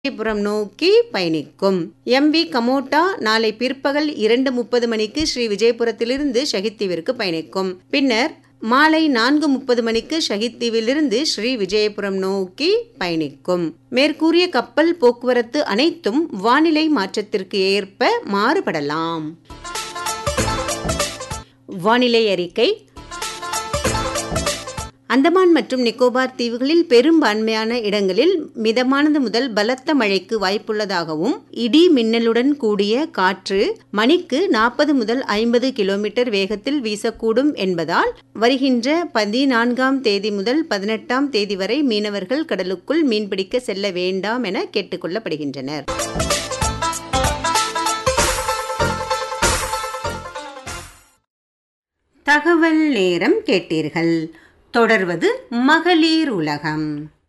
புரம் நோக்கி பயணிக்கும் M V கமோட்டா நாளை பிற்பகல் இரண்டு முப்பது மணிக்கு ஸ்ரீ விஜயபுரத்திலிருந்து ஷஹித் தீவிற்கு பயணிக்கும் பின்னர் மாலை நான்கு முப்பது மணிக்கு ஷஹித் தீவிலிருந்து ஸ்ரீ விஜயபுரம் நோக்கி பயணிக்கும் மேற்கூறிய கப்பல் போக்குவரத்து அனைத்தும் வானிலை மாற்றத்திற்கு ஏற்ப மாறுபடலாம் வானிலை அறிக்கை அந்தமான் மற்றும் நிக்கோபார் தீவுகளில் பெரும்பான்மையான இடங்களில் மிதமானது முதல் பலத்த மழைக்கு வாய்ப்புள்ளதாகவும் இடி மின்னலுடன் கூடிய காற்று மணிக்கு நாற்பது முதல் ஐம்பது கிலோமீட்டர் வேகத்தில் வீசக்கூடும் என்பதால் வருகின்ற பதினான்காம் தேதி முதல் பதினெட்டாம் தேதி வரை மீனவர்கள் கடலுக்குள் மீன்பிடிக்க செல்ல வேண்டாம் என கேட்டுக்கொள்ளப்படுகின்றனர் தகவல் நேரம் கேட்டீர்கள் தொடர்வது மகளிர் உலகம்